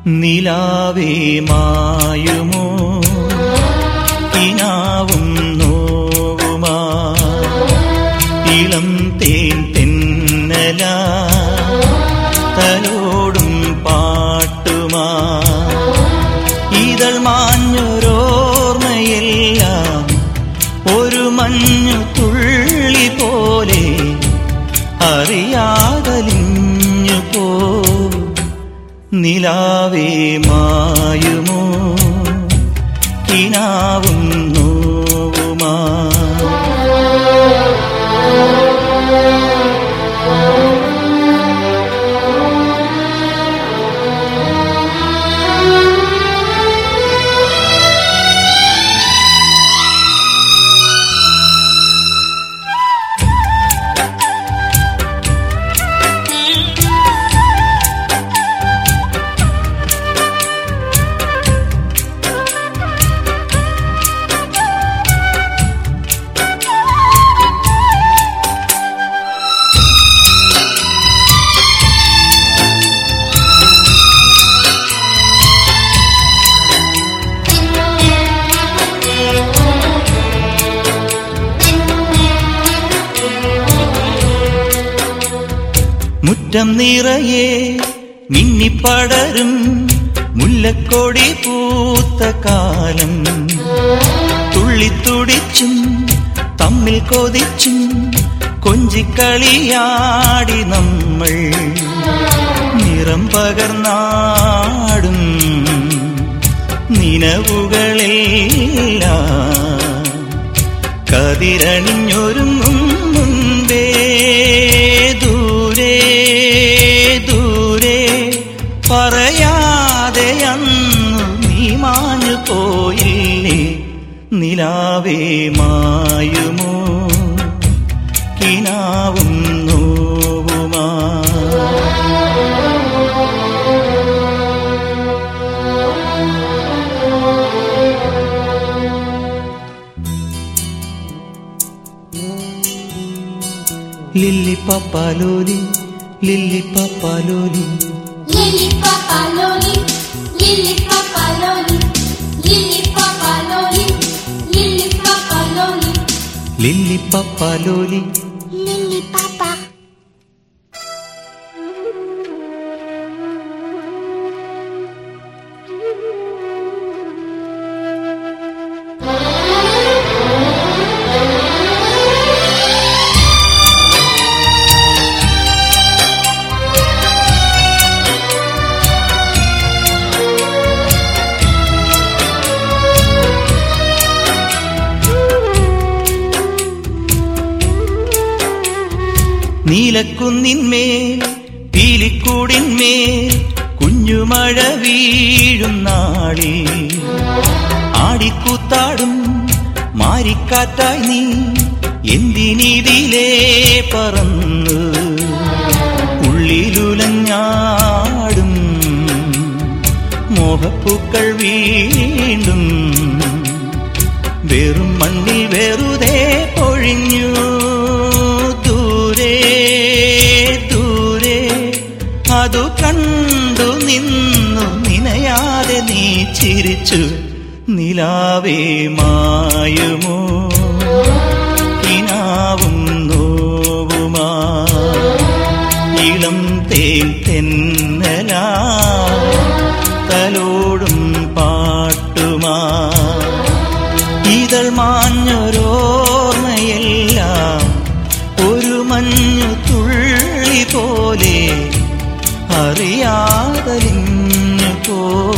നിലാവേ മായുമോ കിനാവും നോവുമാ ഇളം തേൻ തെന്നല തലോടും പാട്ടുമാ ഇതൾ മാഞ്ഞൊരോർമ്മയെല്ലാം ഒരു മഞ്ഞു തുള്ളി പോലെ അറിയാതലിഞ്ഞു പോ നിലാവേ മായുമോ കിനാവും നോവുമാ മുറ്റം നിറയെ മിന്നിപ്പടരും മുല്ലക്കൊടി പൂത്ത കാലം തുള്ളിത്തുടിച്ചും തമ്മിൽ കൊതിച്ചും കൊഞ്ചിക്കളിയാടി നമ്മൾ നിറം പകർന്നാടും നിലവുകളെല്ലാം കതിരണിഞ്ഞൊരുങ്ങും മുൻപേ ദൂരെ ദൂരെ പറയാതെ അന്നു നീ മാഞ്ഞു പോയില്ലേ നിലാവേ മായുമോ കിനാവും നോവുമാ ലില്ലി പപ്പാലോലി ലില്ലി പപ്പാലോലി Lili Papa Loli, Lili Papa Loli, Lili Papa Loli, Lili Papa Loli, ലില്ലി പപ്പാലോലി Lili Papa. നീലക്കുന്നിന്മേൽ പീലിക്കൂടിന്മേൽ കുഞ്ഞുമഴ വീഴും നാളിൽ ആടിക്കൂത്താടും മാരിക്കാറ്റായി നീ എന്തിനിതിലേ പറന്ന് ഉള്ളിലുലഞ്ഞാടും മോഹപ്പൂക്കൾ വീണ്ടും വെറും മണ്ണിൽ വെറുതെ പൊഴിഞ്ഞു ദൂരെ ദൂരെ അതു കണ്ടു നിന്നു നിനയാതെ നീ ചിരിച്ചു നിലാവേ മായുമോ കിനാവും നോവുമാ ഇളം തേൻ തെന്നലാ തലോടും പാട്ടുമാ ഇതൾ മാഞ്ഞൊരോർമ്മയെല്ലാം ഒരു മഞ്ഞു തുള്ളി പോലെ അറിയാതലിഞ്ഞു പോ